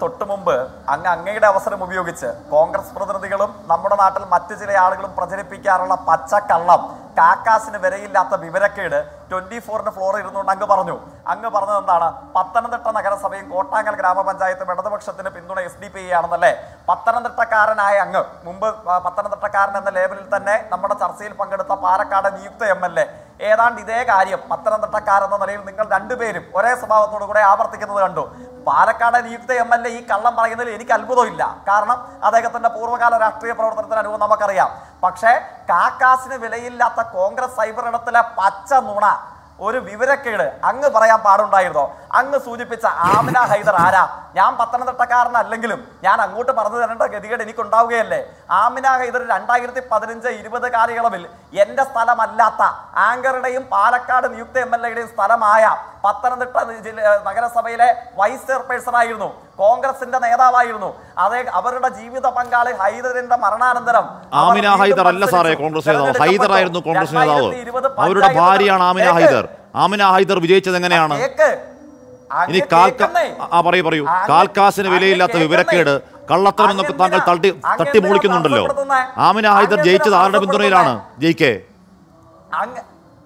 തൊട്ടു മുമ്പ് അങ്ങ് അങ്ങയുടെ അവസരം ഉപയോഗിച്ച് കോൺഗ്രസ് പ്രതിനിധികളും നമ്മുടെ നാട്ടിൽ മറ്റു ചില ആളുകളും പ്രചരിപ്പിക്കാറുള്ള പച്ചക്കള്ളം കാക്കാസിന് വിലയില്ലാത്ത വിവരക്കേട് ട്വന്റി ഫോറിന് ഫ്ലോർ ഇരുന്നുകൊണ്ട് അങ്ങ് പറഞ്ഞു അങ്ങ് പറഞ്ഞത് എന്താണ് പത്തനംതിട്ട നഗരസഭയും കോട്ടാങ്ങൽ ഗ്രാമപഞ്ചായത്തും ഇടതുപക്ഷത്തിന് പിന്തുണ എസ് ഡി പി ആണെന്നല്ലേ പത്തനംതിട്ടക്കാരനായ അങ്ങ് മുമ്പ് ആ, പത്തനംതിട്ടക്കാരൻ എന്ന ലേബലിൽ തന്നെ നമ്മുടെ ചർച്ചയിൽ പങ്കെടുത്ത പാലക്കാട് നിയുക്ത എം എൽ എ ഏതാണ്ട് ഇതേ കാര്യം പത്തനംതിട്ടക്കാരെന്ന നിലയിൽ നിങ്ങൾ രണ്ടുപേരും ഒരേ സ്വഭാവത്തോടു കൂടെ ആവർത്തിക്കുന്നത് കണ്ടു പാലക്കാട് നിയുക്ത എം എൽ എ ഈ കള്ളം പറയുന്നതിൽ എനിക്ക് അത്ഭുതമില്ല കാരണം അദ്ദേഹത്തിന്റെ പൂർവ്വകാല രാഷ്ട്രീയ പ്രവർത്തനത്തിന് അനുഭവം നമുക്കറിയാം പക്ഷേ കാക്കാസിന് വിലയില്ലാത്ത കോൺഗ്രസ് സൈബർ ഇടത്തിലെ പച്ച നുണ ഒരു വിവരക്കേട് അങ്ങ് പറയാൻ പാടുണ്ടായിരുന്നോ അങ്ങ് സൂചിപ്പിച്ച ആമിന ഹൈദർ ആരാ ഞാൻ പത്തനംതിട്ടക്കാരനല്ലെങ്കിലും ഞാൻ അങ്ങോട്ട് പറഞ്ഞു തരേണ്ട ഗതികേട് എനിക്കുണ്ടാവുകയല്ലേ ആമിന ഹൈദർ രണ്ടായിരത്തി പതിനഞ്ച് ഇരുപത് കാലയളവിൽ എന്റെ സ്ഥലമല്ലാത്ത ആങ്കറുടെയും പാലക്കാട് നിയുക്ത എം എൽ എയുടെയും സ്ഥലമായ പത്തനംതിട്ട ജില്ല നഗരസഭയിലെ വൈസ് ചെയർപേഴ്സൺ ആയിരുന്നു കോൺഗ്രസിന്റെ നേതാവായിരുന്നു അതേ അവരുടെ ജീവിത പങ്കാളി ഹൈദറിന്റെ മരണാനന്തരം അവർ ആമിന വീണ്ടും ഹൈദർ അല്ല സാറേ മത്സരിച്ചു. കോൺഗ്രസ് നേതാവ് തെരഞ്ഞെടുക്കപ്പെട്ടു. ഹൈദർ ആയിരുന്നു കോൺഗ്രസ് നേതാവ് 2020 അവരുടെ പഞ്ചായത്ത് ഭാര്യയാണ് ആമിന കേക്ക്. ഹൈദർ ആമിന ഹൈദർ വിജയിച്ചത് എങ്ങനെയാണ് കേക്ക്. ഇനി അങ്ങ് കാൽക്ക കേൾക്കുന്നേ. ആ പറയൂ പറയൂ അങ്ങ് കാൽക്കാസിന് അങ്ങ് വിലയില്ലാത്ത കേൾക്കുന്നേ. വിവരക്കേട് കള്ളത്തരം എന്നൊക്കെ അങ്ങ് താങ്കൾ എന്തിനാ- തട്ടി അങ്ങ് തട്ടി എന്തിനാ മൂളിക്കുന്നുണ്ടല്ലോ തടസ്സപ്പെടുത്തുന്നേ? ആമിന ഹൈദർ അങ്ങ് ജയിച്ചത് എന്തിനാ ആരുടെ പിന്തുണയിലാണ് ജയിക്കേ അങ്ങ്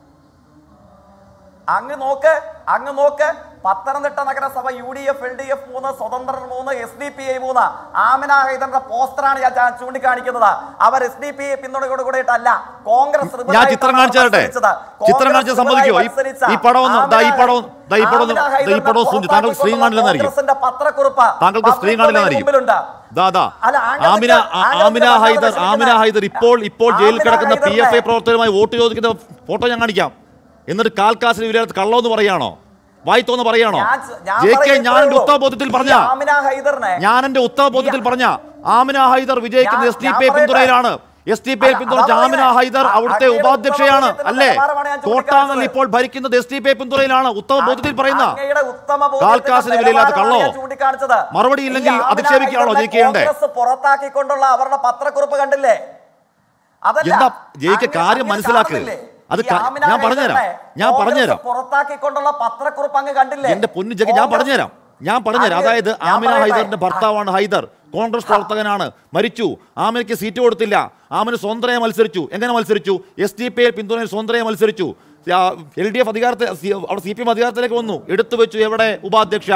അങ്ങ് നോക്ക് അങ്ങ് നോക്ക് പത്തനംതിട്ട നഗരസഭ U D F L D F മൂന്ന് സ്വതന്ത്രർ മൂന്ന് എസ് ഡി പി ഐ മൂന്ന് ആമിന ഹൈദറിന്റെ പോസ്റ്ററാണ് ഞാൻ ചാ- ചൂണ്ടിക്കാണിക്കുന്നത് അവർ എസ് ഡി പി ഐ പിന്തുണയോട് കൂടിയിട്ടല്ല കോൺഗ്രസ് ഞാൻ റിബലായിട്ടാണ് ചിത്രം കാണിച്ചു തരട്ടെ മത്സരിച്ചത്. ചിത്രം കാണിച്ച് കോൺഗ്രസ് സമ്മതിക്കുമോ ഈ- മത്സരിച്ച ഈ പടം ഒന്ന് ദാ ഈ ആമിന പടം ഒന്ന്- ദാ ഈ പടം ഒന്ന്- ആമിന ദാ ഈ ഹൈദറിന്റെ പടം ഒന്ന് സൂചി- താങ്കൾ സ്ക്രീൻ കാണില്ലെന്നായിരിക്കും. കോൺഗ്രസിന്റെ പത്രക്കുറിപ്പ് താങ്കൾക്ക് സ്ക്രീൻ പബ്ലിക് കാണില്ലെന്നായിരിക്കും. മുമ്പിലുണ്ട്. ദാ ദാ അല്ല, ആങ്കർക്ക് ആമിന ആ- ആങ്കർക്ക് ആമിന വല്ലാതെ ഹൈദർ വിഷമിക്കുന്ന- ആമിന ഹൈദർ ഇപ്പോൾ ഇപ്പോൾ ജയിലിൽ ആമിന കിടക്കുന്ന പി എഫ് ഐ ഹൈദറിന്റെ- പ്രവർത്തകരുമായി വോട്ട് ചോദിക്കുന്ന ഫോട്ടോ ഞാൻ കാണിക്കാം എന്നിട്ട് കാൽക്കാസിന് വിലയില്ലാത്ത കള്ളമെന്ന് പറയാണോ വായിത്തോന്ന് പറയാണോ ഞാൻ ച- ഞാൻ ജെ കെ പറയുന്നത് ഞാൻ എന്റെ ഉള്ളൂ. ഉത്തരബോധത്തിൽ പറഞ്ഞ ഈ ആമിന ഹൈദറിനെ ഞാൻ എന്റെ ഉത്തരബോധത്തിൽ പറഞ്ഞ ആമിന ഹൈദർ വിജയിക്കുന്ന ഞാൻ- എസ് ഡി ഞാൻ പി ഐ പറയട്ടെ. പിന്തുണയിലാണ് എസ് ഡി പി ഐ അല്ല, പിന്തുണച്ച അതാ ആമിന പറയുന്നത്. ഹൈദർ ആ- അവിടുത്തെ അങ്ങയുടെ ഉപാധ്യക്ഷയാണ് ഉത്തമബോധത്തിന്റെ അല്ലേ നിലവാരമാണ് ഞാൻ കോട്ടാങ്ങൽ ചൂണ്ടിക്കാണിച്ചത്. ഇപ്പോൾ ഭരിക്കുന്നത് എസ് ഡി പി ഐ പിന്തുണയിലാണ് ഉത്തരബോധത്തിൽ പറയുന്ന അങ്ങയുടെ ഉത്തമ ബോധ്യത്തിന്റെ കാൽക്കാസിന് വിലയില്ലാത്ത നിലവാരമാണ് കള്ളോ? ഞാൻ ചൂണ്ടിക്കാണിച്ചത്. മറുപടി ഇല്ലെങ്കിൽ ഈ ആമിന അധിക്ഷേപിക്കുകയാണോ ഹൈദറിനെ ജയിക്കേണ്ടേ? കോൺഗ്രസ് പുറത്താക്കിക്കൊണ്ടുള്ള അവരുടെ പത്രക്കുറിപ്പ് കണ്ടില്ലേ അതല്ല എന്താ ജയിക്ക് അങ്ങ് കാര്യം അങ്ങ് മനസ്സിലാക്ക്. കാണുന്നില്ലേ? അത് ഈ ക- ആമിന ഞാൻ പറഞ്ഞുതരാം. ഹൈദറിനെ ഞാൻ കോൺഗ്രസ് പറഞ്ഞുതരാം. പുറത്താക്കിക്കൊണ്ടുള്ള പത്രക്കുറിപ്പ് അങ്ങ് കണ്ടില്ലേ എന്റെ പൊന്നു ജഗ ഞാൻ പറഞ്ഞുതരാം ഞാൻ പറഞ്ഞുതരാം അങ്ങ് അതായത് ഞാൻ ആമിന പറയട്ടെ. ഹൈദറിന്റെ ഭർത്താവാണ് ഹൈദർ കോൺഗ്രസ് പ്രവർത്തകനാണ് മരിച്ചു ആമിനയ്ക്ക് സീറ്റ് കൊടുത്തില്ല ആമിന് സ്വന്തമായി മത്സരിച്ചു എങ്ങനെ മത്സരിച്ചു എസ് ഡി പി ഐ പിന്തുണയിൽ സ്വന്തമായി മത്സരിച്ചു എൽ ഡി എഫ് അധികാരത്തിൽ സി- അവിടെ സി പി എം അധികാരത്തിലേക്ക് വന്നു എടുത്തു വെച്ചു എവിടെ ഉപാധ്യക്ഷ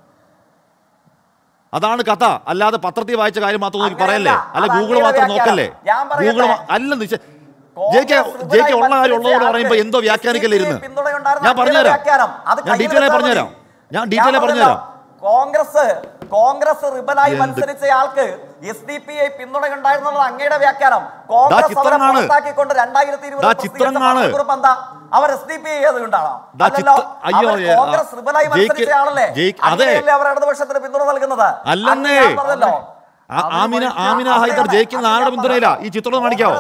അതാണ് കഥ അല്ലാതെ പത്രത്തിൽ വായിച്ച കാര്യം മാത്രം നോക്കി അങ്ങനെയല്ല. പറയല്ലേ അല്ല അത് ഗൂഗിൾ അങ്ങയുടെ മാത്രം വ്യാഖ്യാനം. നോക്കല്ലേ ഞാൻ പറയട്ടെ. ഗൂഗിൾ അല്ല നിശ്ച ജെ കെ ജെ കെ ഉള്ള കാര്യം ഉള്ളതുകൊണ്ട് പറയുമ്പോൾ എന്തോ വ്യാഖ്യാനിക്കല്ലേ ഇരുന്ന് ഞാൻ പറഞ്ഞുതരാം ഞാൻ ഡീറ്റെയിൽ ആയി പറഞ്ഞുതരാം ഞാൻ ഡീറ്റെയിൽ ആയി പറഞ്ഞുതരാം കോൺഗ്രസ് കോൺഗ്രസ് റിബലായി എന്ത്? മത്സരിച്ചയാൾക്ക് എസ് ഡി പി ഐ പിന്തുണയുണ്ടായിരുന്നുള്ളത് അങ്ങയുടെ വ്യാഖ്യാനം കോൺഗ്രസ് അവരെ ചിത്രമാണ്. പുറത്താക്കിക്കൊണ്ട് രണ്ടായിരത്തി ഇരുപത് ദാ പ്രസിദ്ധീകരിച്ച ചിത്രമാണ്. പത്രക്കുറിപ്പ് എന്താ അവർ എസ് ഡി പി ഐ അതുകൊണ്ടാണോ ദാ അല്ലല്ലോ. ചിത്ര- അയ്യോ, അവർ ഏ, കോൺഗ്രസ് റിബലായി ജയിക്ക്- മത്സരിച്ചയാളല്ലേ ജയിക്ക്- അതെ. അങ്ങനെയല്ലേ അവർ ഇടതുപക്ഷത്തിന് പിന്തുണ നൽകുന്നത് അല്ലെന്നേ. അന്ന് ഞാൻ പറഞ്ഞല്ലോ ആ- ആമിന ആമിന ഹൈദർ ജയിക്കുന്ന ആരുടെ പിന്തുണയില്ല ഈ ചിത്രം ഒന്ന് കാണിക്കാവോ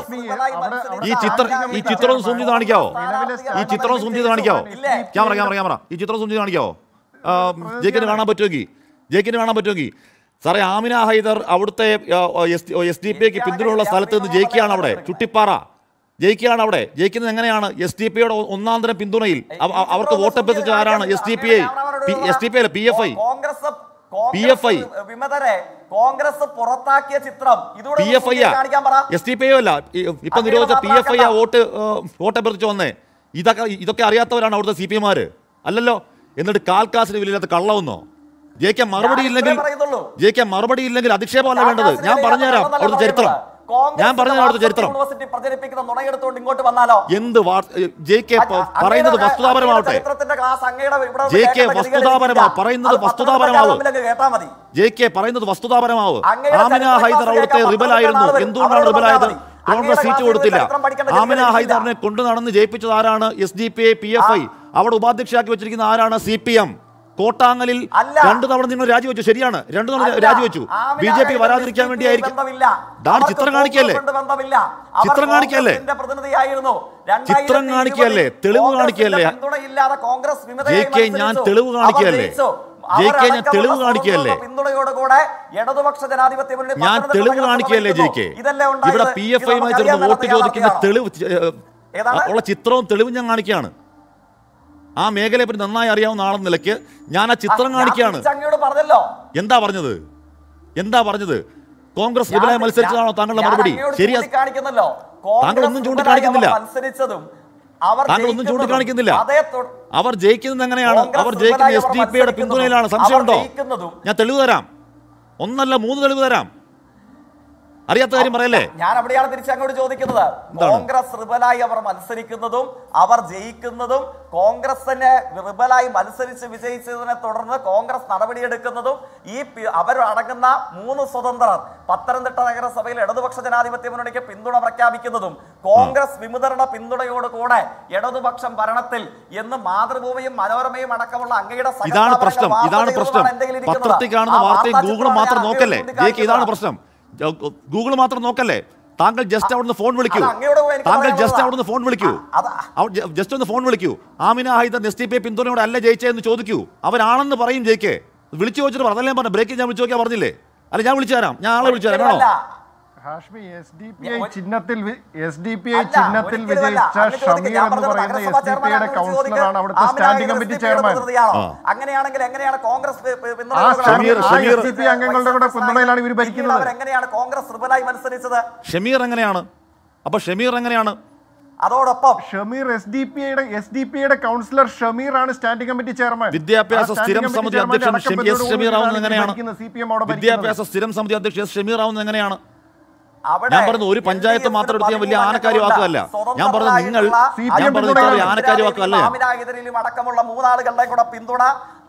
ഈ ചിത്രം ഈ ചിത്രം സൂം ചെയ്ത് കാണിക്കാവോ ഈ ചിത്രം സൂം ചെയ്ത് കാണിക്കാവോ ഇല്ലേ? ക്യാമറ ക്യാമറ ക്യാമറ ഈ ചിത്രം സൂം ചെയ്ത് കാണിക്കാവോ ജയിക്കിന് കാണാൻ പറ്റുമെങ്കിൽ ജയിക്കിന് കാണാൻ പറ്റുമെങ്കിൽ സാറേ ആമിന ഹൈദർ അവിടുത്തെ എസ് ഡി പി ഐക്ക് പിന്തുണയുള്ള സ്ഥലത്ത് നിന്ന് ജയിക്കുകയാണ് അവിടെ ചുട്ടിപ്പാറ ജയിക്കുകയാണ് അവിടെ ജയിക്കുന്നത് എങ്ങനെയാണ് എസ് ഡി പി ഐയുടെ ഒന്നാം തരം പിന്തുണയിൽ അവ- അവ- അവർക്ക് വോട്ടഭ്യർത്ഥിച്ച ആരാണ് S D P I S D P I അല്ല P F I Congress PFI. വിമതരെ കോൺഗ്രസ് പുറത്താക്കിയ ചിത്രം ഇതൂടെ പി ഒന്ന് എഫ് ഐ സൂചിപ്പിച്ച് കാണിക്കാൻ പറ എസ് ഡി പി ഐ അല്ല ഈ- ഇപ്പൊ അങ്ങനെ നിരോധിച്ച പി എഫ് ഐ ആ മാത്രമാക്കണ്ട. വോട്ട് ഏഹ്, വോട്ട് അഭ്യർത്ഥിച്ച് വന്നേ ഇതൊക്കെ ഇതൊക്കെ അറിയാത്തവരാണ് അവിടുത്തെ സി പി എമാര് അല്ലല്ലോ എന്നിട്ട് കാൽക്കാസിന് വിലയില്ലാത്ത കള്ളവെന്നോ ജെ കെ മറുപടി ഞാൻ ഇല്ലെങ്കിൽ ഇത്രേ പറയുന്നുള്ളൂ. ജെ കെ മറുപടി ഇല്ലെങ്കിൽ അധിക്ഷേപമല്ല വേണ്ടത് കാക്കാസിന് ഞാൻ പറഞ്ഞുതരാം വിലയില്ലാത്ത അവിടുത്തെ ചരിത്രം കള്ളമല്ല കോൺഗ്രസ് ഞാൻ പറഞ്ഞുതരാം അവിടുത്തെ ചരിത്രം യൂണിവേഴ്സിറ്റി പ്രചരിപ്പിക്കുന്ന നുണയെടുത്തുകൊണ്ട് ഇങ്ങോട്ട് വന്നാലോ എന്ത് ജെ കെ അങ്ങയുടെ- പറയുന്നത് അങ്ങയുടെ വസ്തുതാപരമാവട്ടെ ചരിത്രത്തിന്റെ ക്ലാസ് അങ്ങയുടെ ഇവിടെ ജെ കെ കേൾക്കേണ്ട ഗതികേട് വസ്തുതാപരമാ- എനിക്കില്ല. പറയുന്നത് അത് വസ്തുതാപരമാവ്. പത്രക്കാരുടെ കേട്ടാ മതി ജെ കെ പറയുന്നത് വസ്തുതാപരമാവ് അങ്ങയുടെ ആമിന ചരിത്ര ഹൈദർ ക്ലാസ് അവിടുത്തെ കേൾക്കാൻ റിബലായിരുന്നു പത്രക്കാർ എന്തുകൊണ്ടാണ് അവരോട് റിബലായത് പറഞ്ഞാൽ മതി. കോൺഗ്രസ് അങ്ങയുടെ സീറ്റ് ക്ലാസ്സിൽ കൊടുത്തില്ല ചരിത്രം പഠിക്കേണ്ട ആമിന ഗതികേട് ഹൈദറിനെ കൊണ്ടു നടന്ന് ജയിപ്പിച്ചത് ആരാണ് S D P I P F I അവിടെ ഉപാധ്യക്ഷയാക്കി വെച്ചിരിക്കുന്ന ആരാണ് സി പി എം കോട്ടാങ്ങലിൽ അല്ല. രണ്ടു തവണ നിങ്ങൾ രാജിവെച്ചു ശരിയാണ് രണ്ടു തവണ അല്ല. രാജിവെച്ചു Amina B J P Haider വരാതിരിക്കാൻ SDPI വേണ്ടിയായിരിക്കും ബന്ധമില്ല. ദാ അവർക്ക് ചിത്രം കാണിക്കല്ലേ കോൺഗ്രസ് കൊണ്ട് ബന്ധമില്ല. അവർ ചിത്രം കാണിക്കല്ലേ? കോൺഗ്രസിന്റെ പ്രതിനിധിയായിരുന്നു ചിത്രം കാണിക്കല്ലേ? തെളിവ് കോൺഗ്രസിന്റെ കാണിക്കല്ലേ? പിന്തുണയില്ലാതെ കോൺഗ്രസ് വിമതയായി ജെ കെ ഞാൻ മത്സരിച്ചു. തെളിവ് അവർ കാണിക്കല്ലേ? ജയിച്ചു. ജെ കെ ഞാൻ അവരടക്കമുള്ള തെളിവ് കാണിക്കല്ലേ? സ്വതന്ത്ര പിന്തുണയോടുകൂടെ ഇടതുപക്ഷ ജനാധിപത്യ മുന്നണി ഞാൻ പത്തനംതിട്ട തെളിവ് നഗരസഭ കാണിക്കുകയല്ലേ ജെ കെ ഭരിക്കുന്നു. ഇതല്ലേ ഉണ്ടായത്? ഇവിടെ പി എഫ് ഇത് ഐയുമായി ചേർന്ന് നമുക്കറിയാൻ വോട്ട് മേലാത്ത ചോദിക്കുന്ന ആളാണ്. തെളിവ് ഏഹ്, ഏതാണ്? ഉള്ള ചിത്രവും തെളിവും ഞാൻ കാണിക്കുകയാണ് ആ മേഖലയെ പറ്റി നന്നായി അറിയാവുന്ന ആളെന്ന നിലയ്ക്ക് ഞാൻ ആ ചിത്രം ഞാൻ കാണിക്കുകയാണ് തിരിച്ചങ്ങയോട് പറഞ്ഞല്ലോ എന്താ പറഞ്ഞത് എന്താ പറഞ്ഞത് കോൺഗ്രസ് വിപുലമായി ഞാൻ- മത്സരിച്ചതാണോ താങ്കളുടെ ഞാൻ മറുപടി അങ്ങയോട് ശരിയാ ചൂണ്ടിക്കാണിക്കുന്നല്ലോ. താങ്കൾ ഒന്നും കോൺഗ്രസ് ചൂണ്ടിക്കാണിക്കുന്നില്ല. വിപുലമായി അവർ മത്സരിച്ചതും അവർ താങ്കൾ ഒന്നും ജയിക്കുന്നതും ചൂണ്ടിക്കാണിക്കുന്നില്ല അതേ തൊ- അവർ ജയിക്കുന്നത് എങ്ങനെയാണ് കോൺഗ്രസ് അവർ ജയിക്കുന്ന വിപുലമായി എസ് അവർ ഡി പിയുടെ മത്സരിക്കുന്നതും പിന്തുണയിലാണ് അവർ സംശയമുണ്ടോ ജയിക്കുന്നതും ഞാൻ തെളിവ് തരാം ഒന്നല്ല മൂന്ന് തെളിവ് തരാം അറിയാത്ത കാര്യം പറയല്ലേ ഞാൻ അവിടെയാണ് തിരിച്ചങ്ങോട്ട് ചോദിക്കുന്നത് എന്താണ്? കോൺഗ്രസ് റിബലായി അവർ മത്സരിക്കുന്നതും അവർ ജയിക്കുന്നതും കോൺഗ്രസിനെ റിബലായി മത്സരിച്ച് വിജയിച്ചതിനെ തുടർന്ന് കോൺഗ്രസ് നടപടിയെടുക്കുന്നതും ഈ പി- അവർ അടങ്ങുന്ന മൂന്ന് സ്വതന്ത്രർ പത്തനംതിട്ട നഗരസഭയിൽ ഇടതുപക്ഷ ജനാധിപത്യ മുന്നണിക്ക് പിന്തുണ പ്രഖ്യാപിക്കുന്നതും കോൺഗ്രസ് വിമുദ്രണ പിന്തുണയോട് കൂടെ ഇടതുപക്ഷം ഭരണത്തിൽ എന്ന് മാതൃഭൂമിയും മനോരമയും അടക്കമുള്ള അങ്ങയുടെ ഇതാണ് സഹസ്ഥാപനങ്ങൾ പ്രശ്നം വാർത്ത ഇതാണ് ചെയ്തതാണ് പ്രശ്നം എൻ്റെ കയ്യിൽ ഇരിക്കുന്നത്. പത്രത്തിൽ കാണുന്ന ആ വാർത്തയും വാർത്താ ഗൂഗിളും ചിത്രം മാത്രം ഞാൻ നോക്കല്ലേ അങ്ങയോട് ജയിക്ക് ഇതാണ് ചൂണ്ടിക്കാണിച്ചതാണ്. പ്രശ്നം ഗൂഗിൾ മാത്രം നോക്കല്ലേ താങ്കൾ ജസ്റ്റ് അവിടുന്ന് ഫോൺ വിളിക്കൂ അത് അങ്ങയോട് എനിക്ക് താങ്കൾ ജസ്റ്റ് പറയാനുള്ളതാ. അവിടുന്ന് ഫോൺ വിളിക്കൂ ആ, അത് ജസ്റ്റ് ഒന്ന് ഫോൺ വിളിക്കൂ Amina Haider S T P പിന്തുണയോടെ അല്ല ജയിച്ചതെന്ന് ചോദിക്കൂ അവരാണെന്ന് പറയും ജയിക്ക് വിളിച്ചു ചോദിച്ചിട്ട് പറഞ്ഞു അതല്ലേ പറഞ്ഞു ബ്രേക്കിൽ ഞാൻ വിളിച്ചു നോക്കിയാൽ പറഞ്ഞില്ലേ അല്ല ഞാൻ വിളിച്ചു തരാം ഞാൻ ആളെ വിളിച്ചു തരാം വേണോ ഒരിക്കലുമല്ല. ഹാഷ്മി എസ് ഡി പി ഞാൻ ഐ ഒരു- ചിഹ്നത്തിൽ എസ് ഡി പി ഐ അല്ല, ചിഹ്നത്തിൽ ഒരിക്കലുമല്ല. വിജയിച്ച അങ്ങ് ചോദിക്കുക, ഷമീർ ഞാൻ എന്ന് പറഞ്ഞത് പറയുന്ന നഗരസഭാ എസ് ഡി പി ഐയുടെ ചെയർമാനാണെന്ന് കൗൺസിലറാണ് അവിടുത്തെ Amina standing Haider committee S D P യുടെ ചെയർമാൻ പ്രതിനിധിയാണോ? ആ. അങ്ങനെയാണെങ്കിൽ എങ്ങനെയാണ് കോൺഗ്രസ് പി- പി- പിന്തുണ ആ കൊടുക്കുന്നത്? ഷമീർ- ആ ഷമീർ- എസ് ഡി പി അംഗങ്ങളുടെ കൂടെ പിന്തുണയിലാണ് ഇവർ ഭരിക്കുന്നത്. പിന്നീട് അവരെങ്ങനെയാണ് കോൺഗ്രസ് റിബലായി മത്സരിച്ചത് ഷമീർ എങ്ങനെയാണ് അപ്പൊ ഷമീർ എങ്ങനെയാണ് അതോടൊപ്പം ഷമീർ എസ് ഡി പി ഐയുടെ എസ് ഡി പി ഐയുടെ കൗൺസിലർ ഷമീർ ആണ് സ്റ്റാൻഡിംഗ് കമ്മിറ്റി ചെയർമാൻ വിദ്യാഭ്യാസ ആ സ്റ്റാൻഡിംഗ് സ്ഥിരം കമ്മിറ്റി സമിതി ചെയർമാന്റെ അധ്യക്ഷൻ അടക്കം ഷമി- എസ് പേരോടുകൂടി ഷമീർ ആവുന്നത് ഇവർ എങ്ങനെയാണ് ഭരിക്കുന്നത്, CPM അവിടെ വിദ്യാഭ്യാസ ഭരിക്കുന്നത്. സ്ഥിരം സമിതി അധ്യക്ഷൻ എസ് ഷമീർ ആവുന്നത് എങ്ങനെയാണ് അവിടെ ഞാൻ പറഞ്ഞു ഒരു പഞ്ചായത്ത് LDF മാത്രം എടുത്ത് ഞാൻ വലിയ പതിമൂന്ന് ആനക്കാര്യമാക്കുമല്ല അംഗങ്ങളുണ്ട്. ഞാൻ പറഞ്ഞു നിങ്ങൾ സ്വതന്ത്രരായിട്ടുള്ള CPM ഞാൻ പറഞ്ഞു ഇത്ര വലിയ പിന്തുണയാണ്. ആനക്കാര്യമാക്കല്ല ഞാൻ ആമിനാഹിതരിലും അടക്കമുള്ള മൂന്നാളുകളുടെ കൂടെ പിന്തുണ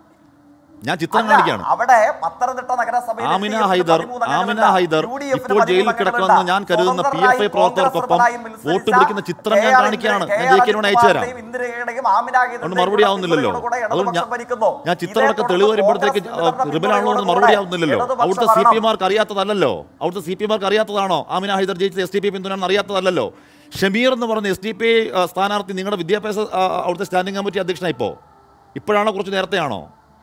ഞാൻ ചിത്രം അല്ല, കാണിക്കുകയാണ് അവിടെ പത്തനംതിട്ട നഗരസഭയിൽ ആമിന LDF ന് ഹൈദർ പതിമൂന്ന് ആമിന അംഗങ്ങളുണ്ട്. ഹൈദർ UDF ന് ഇപ്പോൾ പതിമൂന്ന് ജയിലിൽ കിടക്കുമെന്ന് ഞാൻ കരുതുന്ന പി എഫ് ഐ സ്വതന്ത്രരായി പ്രവർത്തകർക്കൊപ്പം കോൺഗ്രസ് മത്സരിച്ച വോട്ട് പിടിക്കുന്ന ചിത്രം ഞാൻ കെ ആർ കാണിക്കുകയാണ് കെ ഞാൻ ആർ ജയിക്കിനോട് അയച്ചു തരാം അജിത് ഇന്ദിരയുടെയും ആമിന ഹൈദറിന്റെയും അതുകൊണ്ട് മറുപടി ആവുന്നില്ലല്ലോ കൂടെ അതുകൊണ്ട് ഇടതുപക്ഷം ഞാൻ ഭരിക്കുന്നു. ഞാൻ ചിത്രമൊക്കെ ഇതേ തെളിവ് തുടർന്ന് വരുമ്പോഴത്തേക്ക് കോൺഗ്രസ് റിബലാണല്ലോ മറുപടി ആവുന്നില്ലല്ലോ ഇടതുപക്ഷ അവിടുത്തെ സി ഭരണം. പി മാർക്ക് അറിയാത്തതല്ലോ അവിടുത്തെ സി പി മാർക്ക് അറിയാത്തതാണോ ആമിന ഹൈദർ ജയിച്ചത് എസ് ടി പി പിന്തുണ അറിയാത്തതല്ലോ ഷമീർ എന്ന് പറഞ്ഞ എസ് ഡി പി സ്ഥാനാർത്ഥി നിങ്ങളുടെ വിദ്യാഭ്യാസ ആ, അവിടുത്തെ സ്റ്റാൻഡിംഗ് കമ്മിറ്റി അധ്യക്ഷനായി ഇപ്പോൾ ഇപ്പോഴാണോ കുറച്ച് നേരത്തെയാണോ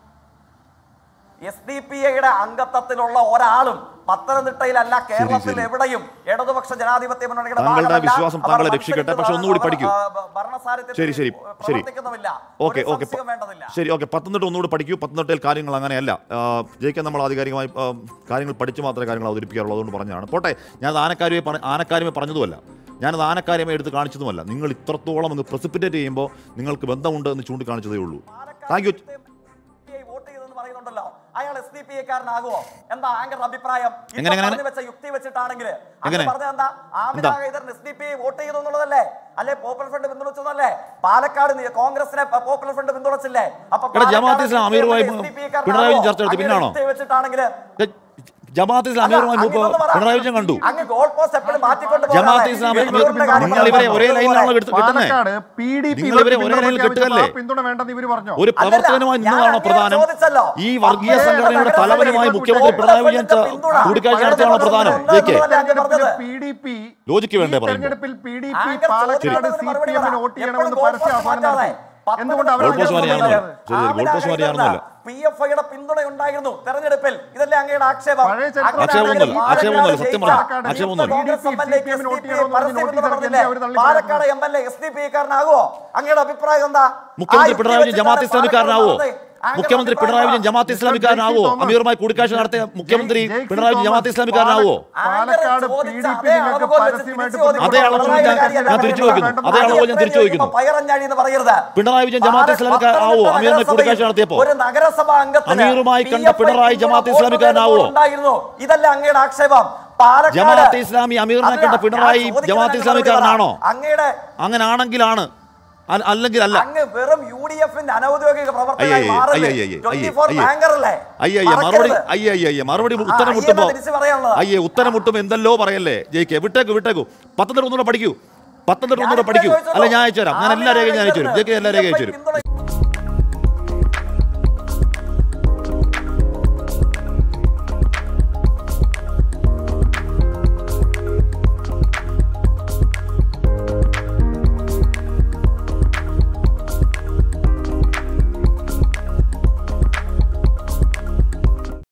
എസ് ഡി പി ഐയുടെ അംഗത്വത്തിലുള്ള ഒരാളും പത്തനംതിട്ടയിലല്ല കേരളത്തിൽ ശരി. എവിടെയും ഇടതുപക്ഷ ജനാധിപത്യ മുന്നണിയുടെ താങ്കളുടെ ഭാഗമല്ല. വിശ്വാസം അവർ താങ്കളെ രക്ഷിക്കട്ടെ. മത്സരിക്കുന്നത് പക്ഷേ ഒന്നുകൂടി അവർ, പഠിക്കൂ. ആ, ഭ- ഭരണസാരഥ്യത്തിൽ ശരി ശരി ശരി പ്രവർത്തിക്കുന്നുമില്ല. ഓക്കെ ഒരു ഓക്കെ സംശയവും വേണ്ടതില്ല ശരി ഓക്കെ പത്തനംതിട്ട ഒന്നുകൂടി പഠിക്കൂ പത്തനംതിട്ടയിൽ കാര്യങ്ങൾ അങ്ങനെയല്ല ആ, ജയിക്കാൻ നമ്മൾ ആധികാരികമായി ആ, കാര്യങ്ങൾ പഠിച്ച് മാത്രമേ കാര്യങ്ങൾ അവതരിപ്പിക്കാറുള്ളൂ അതുകൊണ്ട് പറഞ്ഞതാണ് പോട്ടെ ഞാൻ ആനക്കാര്യമേ പറഞ്ഞ ആനക്കാര്യമേ പറഞ്ഞതുമല്ല ഞാനത് ആനക്കാര്യമേ എടുത്ത് കാണിച്ചതുമല്ല നിങ്ങൾ ഇത്രത്തോളം അങ്ങ് പ്രസിപ്പിറ്റേറ്റ് ചെയ്യുമ്പോൾ നിങ്ങൾക്ക് ബന്ധമുണ്ട് എന്ന് ചൂണ്ടിക്കാണിച്ചതേ ഉള്ളൂ താങ്ക് യു പാലക്കാട് വോട്ട് ചെയ്തെന്ന് പറയുന്നുണ്ടല്ലോ അയാൾ എസ് ഡി പി ഐക്കാരനാകുമോ എന്താ ആങ്കറുടെ അഭിപ്രായം ഇപ്പൊ എങ്ങനെ, എങ്ങനെ? പറഞ്ഞു വെച്ച യുക്തി വെച്ചിട്ടാണെങ്കിൽ എങ്ങനെ? പറഞ്ഞത് എന്താ ആമിന എന്താ? ഹൈദറിന് S D P I vote ചെയ്തു എന്നുള്ളതല്ലേ അല്ലെ പോപ്പുലർ ഫ്രണ്ട് പിന്തുണച്ചതല്ലേ പാലക്കാട് നി- കോൺഗ്രസിനെ പ- പോപ്പുലർ ഫ്രണ്ട് പിന്തുണച്ചില്ലേ അപ്പൊ എടാ, ജമാഅത്ത് ഇസ്ലാം അമീറുമായി SDPI ക്കാരനാകുമോ? പിണറായി വിജയൻ ചർച്ച നടത്തി. അങ്ങനെ പിന്നാണോ? യുക്തി വെച്ചിട്ടാണെങ്കിൽ ജമാഅത്ത് ഇസ്ലാം അല്ല, അമീറുമായി അങ്ങ് മുമ്പ് ഇതൊന്ന് പറ. പിണറായി വിജയൻ കണ്ടു അങ്ങ് ഗോൾ പോസ്റ്റ് എപ്പോഴും മാറ്റിക്കൊണ്ട് ജമാഅത്ത് പോകാതെ. ഇസ്ലാമി ഈ ഇവരുടെ കാര്യം നിങ്ങൾ ഇവരെ ഒരേ പറഞ്ഞത് ലൈനിലാണോ പോലെ. എടുത്ത് കിട്ടുന്നത് പാലക്കാട് പി ഡി പി നിങ്ങൾ ഇവരെ ഒരേ ലൈനിൽ കിട്ടുകയല്ലേ? പിന്തുണ വേണ്ടെന്ന് ഇവര് പറഞ്ഞു ഒരു പ്രവർത്തകനുമായി ഞാൻ നിന്നതാണോ അങ്ങേ പ്രധാനം ചോദിച്ചല്ലോ. ഈ വർഗീയ അങ്ങേ സംഘടനയുടെ നഗരസഭയിൽ തലവനുമായി ഇപ്പോൾ മുഖ്യമന്ത്രി പിണറായി വിജയൻ ച- പിന്തുണ. കൂടിക്കാഴ്ച നടത്തിയാണോ പ്രധാനം ഉണ്ട് ജയിക്ക് എന്നുള്ളതല്ലേ അങ്ങ് പറഞ്ഞത്? പി ഡി പി ലോജിക്ക് വേണ്ടേ പറയുമ്പോൾ? തെരഞ്ഞെടുപ്പിൽ P D P anchor Palakkad ചോദിക്കുന്നതിന് സി മറുപടി പി എമ്മിന് പറ. വോട്ട് ചെയ്യണമെന്ന് എപ്പോഴും പരസ്യ ഗോൾ ആഹ്വാനം പോസ്റ്റ് നടത്തി മാറ്റാതെ. എന്തുകൊണ്ട് അവർ ഗോൾ പോസ്റ്റ് അങ്ങനെ മാറ്റിയാണെന്നല്ല. ചെയ്യുന്നത്? ശരി, ശരി, ഗോൾ പോസ്റ്റ് മാറ്റിയാണെന്നല്ല. പി എഫ് ഐയുടെ പിന്തുണ ഉണ്ടായിരുന്നു തെരഞ്ഞെടുപ്പിൽ ഇതല്ലേ അങ്ങയുടെ ആക്ഷേപം പഴയ ചരിത്രം ആക്ഷേപമൊന്നുമില്ല, അങ്ങനെയാണെങ്കിൽ ആക്ഷേപമൊന്നുമില്ല, സത്യം പറഞ്ഞാ. പാലക്കാട് ആക്ഷേപമൊന്നുമില്ല. കോൺഗ്രസ് എം എൽ എ ക്ക് CPM നോട്ട് SDPI ചെയ്യണമെന്ന് പരസ്യം നോട്ടീസ് എന്ന് പറഞ്ഞില്ലേ? അവർ തള്ളി Palakkad M L A S D P കാരനാകുമോ അങ്ങയുടെ അഭിപ്രായം എന്താ മുഖ്യമന്ത്രി ആ പിണറായി വിജയൻ യുക്തി ജമാഅത്ത് വെച്ചിട്ടാണ് ഇസ്ലാമിക്കാരനാവോ പാലക്കാട് ആങ്കർ മുഖ്യമന്ത്രി അഭിപ്രായം പിണറായി വിജയൻ എന്താ? ജമാഅത്ത് ഇസ്ലാമിക്കാരനാവോ തോമസ്. അമീറുമായി കൂടിക്കാഴ്ച നടത്തിയ മുഖ്യമന്ത്രി ജെയ്സി പിണറായി വിജയൻ തോമസ് ജമാഅത്ത് ഇസ്ലാമിക്കാരനാവോ പാലക്കാട് ചോദിച്ച പി ഡി പി അതേ നിങ്ങൾക്ക് അളവ് വെച്ച് പരസ്യമായിട്ട് തിരിച്ചു ചോദിക്കുന്നു. അതേ അളവ് പിണറായി ഞാൻ- കാര്യമല്ല ഞാൻ തിരിച്ചു പറയുന്നത്. ചോദിക്കുന്നു. അതേ അളവ് ഞാൻ തിരിച്ചു ചോദിക്കുന്നു. പയറഞ്ഞാഴി എന്ന് പറയരുത് പിണറായി വിജയൻ ജമാഅത്ത് ഇസ്ലാമിക്കാരൻ ആവോ അമീറുമായി കൂടിക്കാഴ്ച നടത്തിയപ്പോ ഒരു നഗരസഭ അംഗത്തിന് അമീറുമായി കണ്ട PFI പിണറായി ജമാഅത്ത് വോട്ട് ഇസ്ലാമിക്കാരനാവോ? ഉണ്ടായിരുന്നു ഇതല്ല അങ്ങയുടെ ആക്ഷേപം പാലക്കാട് ജമാഅത്ത് ഇസ്ലാമി അമീറിനെ അല്ല, കണ്ട ഞാൻ പിണറായി ചോദിക്കുന്നത് ജമാഅത്ത് നിങ്ങൾ ഇസ്ലാമിക്കാരനാണോ അങ്ങയുടെ അങ്ങനെ ആണെങ്കിലാണ് അ- അല്ലെങ്കിൽ അല്ല അങ്ങ് വെറും യു ഡി എഫിന്റെ അനൗദ്യോഗിക പ്രവർത്തകനായി അയ്യയ്യ, മാറല്ലേ അയ്യയ്യ, ട്വന്റി അയ്യയ്യ, ഫോർ അയ്യയ്യ. ബാങ്കർ അല്ലേ അയ്യയ്യ മറുപടി മറക്കരുത്. അയ്യയ്യ മറുപടി ആ, ഉത്തരം അയ്യേ മുട്ടുമ്പോ എന്ന് തിരിച്ച് പറയാനുള്ളതാ. അയ്യേ ഉത്തരം മുട്ടുമ്പോ എന്തല്ലോ പറയല്ലേ ജയിക്കെ വിട്ടേക്കു വിട്ടേക്കു പത്തനംതിട്ട ഒന്നുകൂടെ പഠിക്കൂ പത്തനംതിട്ട ഒന്നുകൂടെ ഞാനിപ്പോ പഠിക്കൂ ചോദിച്ചല്ലോ. അല്ല ഞാൻ അയച്ചു തരാം ഞാൻ എല്ലാ ആമിന രേഖയും ഞാൻ അയച്ചു തരാം ഹൈദർ ജയിക്കെ എല്ലാ രേഖയും അയച്ചു PFI തരും പിന്തുണ